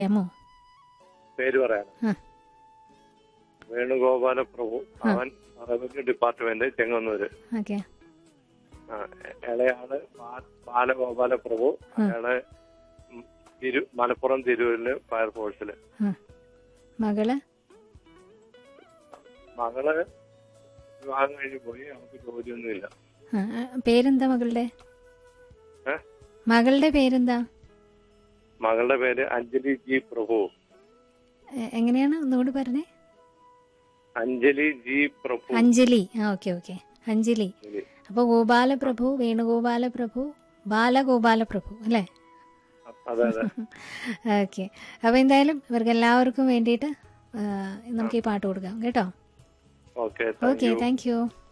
പറയാമോ പേര് പറയണം ആ. വേണുഗോപാല പ്രഭു അവൻ റവന്യൂ ഡിപ്പാർട്ട്മെന്റ് ചെങ്ങന്നൂര് ഓക്കെ ആ, ഇളയാള് ബാ- ബാലഗോപാല പ്രഭു അയാള് ഉം തിരു മലപ്പുറം തിരൂരില് ഫയർഫോഴ്സില് മകള് മകള് വിവാഹം കഴിഞ്ഞ് പോയി അവർക്ക് ജോലിയൊന്നുമില്ല ആ, ആ, പേരെന്താ മകളുടെ ഏ? മകളുടെ പേരെന്താ മകളുടെ പേര് അഞ്ജലി ജി പ്രഭു എ, എങ്ങനെയാണ് ഒന്നുകൂടി പറഞ്ഞേ അഞ്ജലി ജി പ്രഭു അഞ്ജലി ആ ഓക്കെ ഓക്കെ അഞ്ജലി അഞ്ജലി. അപ്പോൾ ഗോപാലപ്രഭു വേണുഗോപാലപ്രഭു ബാലഗോപാലപ്രഭു അല്ലേ അതെ അതെ ഓക്കെ അപ്പോൾ എന്തായാലും ഇവർക്ക് എല്ലാവർക്കും വേണ്ടിയിട്ട് ആ, നമുക്ക് ഈ പാട്ട് കൊടുക്കാം കേട്ടോ ഓക്കെ ഓക്കെ താങ്ക് യു